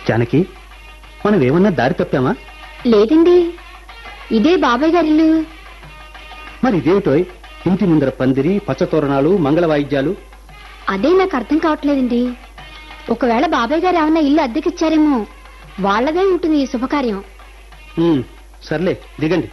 జానకి మనం ఏమన్నా దారి తప్పామా లేదండి ఇదే బాబాయ్ గారి ఇల్లు మరి ఇదేమిటోయ్ ఇంటి ముందర పందిరి పచ్చతోరణాలు మంగళ వాయిద్యాలు అదే నాకు అర్థం కావట్లేదండి ఒకవేళ బాబాయ్ గారు ఏమన్నా ఇల్లు అద్దెకిచ్చారేమో వాళ్ళదే ఉంటుంది ఈ శుభకార్యం ఉమ్, సర్లే దిగండి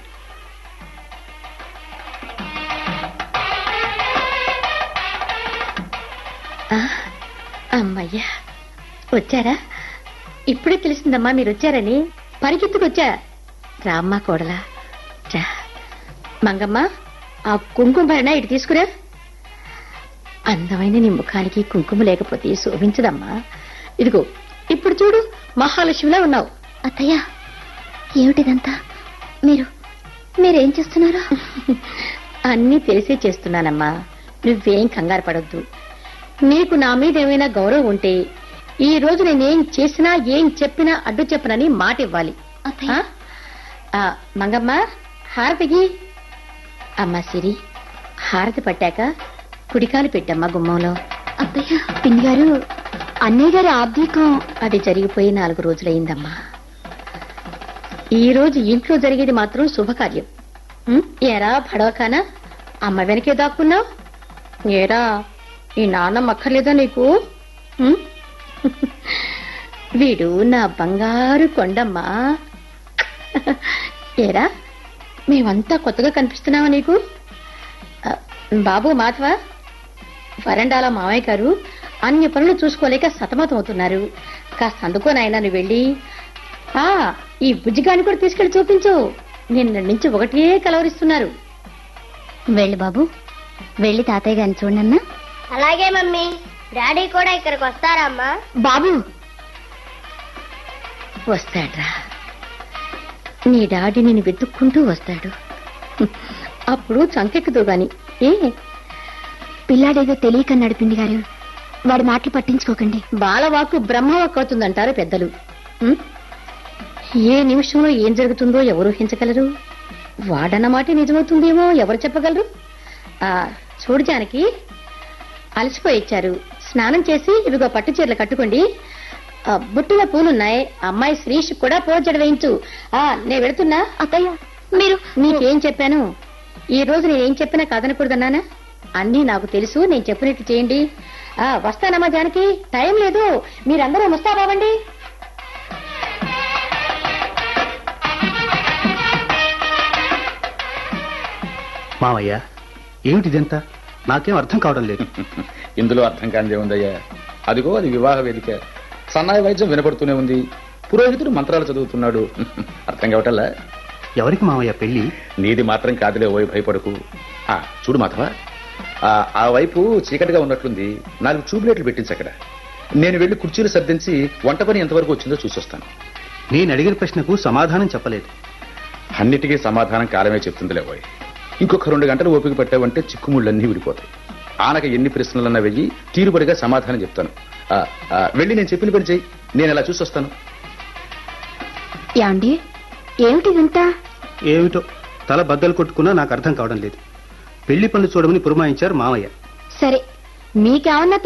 అమ్మయ్యా వచ్చారా ఇప్పుడే తెలిసిందమ్మా మీరు వచ్చారని పరిగెత్తుకొచ్చా రామ్మా కోడలా రా మంగమ్మ ఆ కుంకుమ భరణ ఇటు తీసుకురా అందమైన నీ ముఖానికి కుంకుమ లేకపోతే శోభించదమ్మా ఇదిగో ఇప్పుడు చూడు మహాలక్ష్మిలా ఉన్నావు అత్తయ్య ఏమిటిదంతా మీరు మీరేం చేస్తున్నారు అన్నీ తెలిసే చేస్తున్నానమ్మా నువ్వేం కంగారు పడొద్దు నీకు నా మీద ఏమైనా గౌరవం ఉంటే ఈ రోజు నేనేం చేసినా ఏం చెప్పినా అడ్డు చెప్పనని మాట ఇవ్వాలి అత్తయ్య ఆ? ఆ, మంగమ్మ హారతికి అమ్మా సిరి హారతి పట్టాక కుడికాలు పెట్టమ్మా గుమ్మంలో అత్తయ్య పిన్ని గారు అన్నయ్య గారి ఆబ్దీకం అది జరిగిపోయి నాలుగు రోజులైందమ్మా ఈ రోజు ఇంట్లో జరిగేది మాత్రం శుభకార్యం ఉం? ఏరా పడవకానా అమ్మ వెనకే దాక్కున్నావు ఏరా ఈ నాన్న అక్కర్లేదా నీకు ఉం? వీడు నా బంగారు కొండమ్మా ఏరా మేమంతా కొత్తగా కనిపిస్తున్నావా నీకు ఆ, బాబు మాధవ వరండాల మావయ్య గారు అన్ని పనులు చూసుకోలేక సతమతం అవుతున్నారు కాస్త అందుకో నాయనా నువ్వు వెళ్ళి ఆ ఈ బుజ్జిగాని కూడా తీసుకెళ్లి చూపించు నిన్న నుంచి ఒకటే కలవరిస్తున్నారు వెళ్ళి బాబు వెళ్ళి తాతయ్య గారిని చూడన్నా అలాగే మమ్మీ డాడీ కూడా ఇక్కడికి వస్తారమ్మా బాబు వస్తాడ్రా నీ డాడీ నిన్ను వెతుక్కుంటూ వస్తాడు అప్పుడు చంకెక్కుదు గాని ఏ పిల్లాడేదో తెలియక నడిపింది గారు వాడి మాటలు పట్టించుకోకండి బాలవాకు బ్రహ్మవాక్ అవుతుందంటారు పెద్దలు ఉం? ఏ నిమిషంలో ఏం జరుగుతుందో ఎవరు ఊహించగలరు వాడన్నమాట నిజమవుతుందేమో ఎవరు చెప్పగలరు ఆ చూడు జానకి అలసిపోయి ఇచ్చారు స్నానం చేసి ఇవిగో పట్టు చీరలు కట్టుకోండి ఆ, బుట్టులో పూలున్నాయి అమ్మాయి శ్రీష్ కూడా పోజడ వేయించు ఆ నేను వెళుతున్నా అత్తయ్య మీరు నీకేం చెప్పాను ఈ రోజు నేనేం చెప్పినా కాదనకూడదన్నానా అన్నీ నాకు తెలుసు నేను చెప్పినట్టు చేయండి ఆ వస్తానమ్మా జానకి టైం లేదు మీరందరూ ముస్తాబావండి మావయ్య ఏమిటిదంతా నాకేం అర్థం కావడం లేదు ఇందులో అర్థం కానిదే ఉందయ్యా అదిగో అది వివాహ వేదిక సన్నాయి వైద్యం వినపడుతూనే ఉంది పురోహితుడు మంత్రాలు చదువుతున్నాడు అర్థం కావటల్లా ఎవరికి మావయ్య పెళ్లి నీది మాత్రం కాదులే ఓయ్ భయపడకు ఆ చూడు మాధవ ఆ, ఆ వైపు చీకటిగా ఉన్నట్లుంది నాలుగు ట్యూబ్లైట్లు పెట్టించి అక్కడ నేను వెళ్లి కుర్చీలు సర్దించి వంట పని ఎంతవరకు వచ్చిందో చూసొస్తాను నేను అడిగిన ప్రశ్నకు సమాధానం చెప్పలేదు అన్నిటికీ సమాధానం కాలమే చెప్తుందిలే ఓయ్ ఇంకొక రెండు గంటలు ఓపిక పట్టావంటే చిక్కుముళ్ళన్నీ విడిపోతాయి ఆనక ఎన్ని ప్రశ్నలన్నా వెయ్యి తీరుబడిగా సమాధానం చెప్తాను ఆ, ఆ, వెళ్ళి నేను చెప్పిన పని చెయ్యి నేను ఇలా చూసొస్తాను యాండి ఏమిటిదంతా ఏమిటో తల బద్దలు కొట్టుకున్నా నాకు అర్థం కావడం లేదు పెళ్లి పనులు చూడమని పురమాయించారు మావయ్య సరే మీకేమన్నా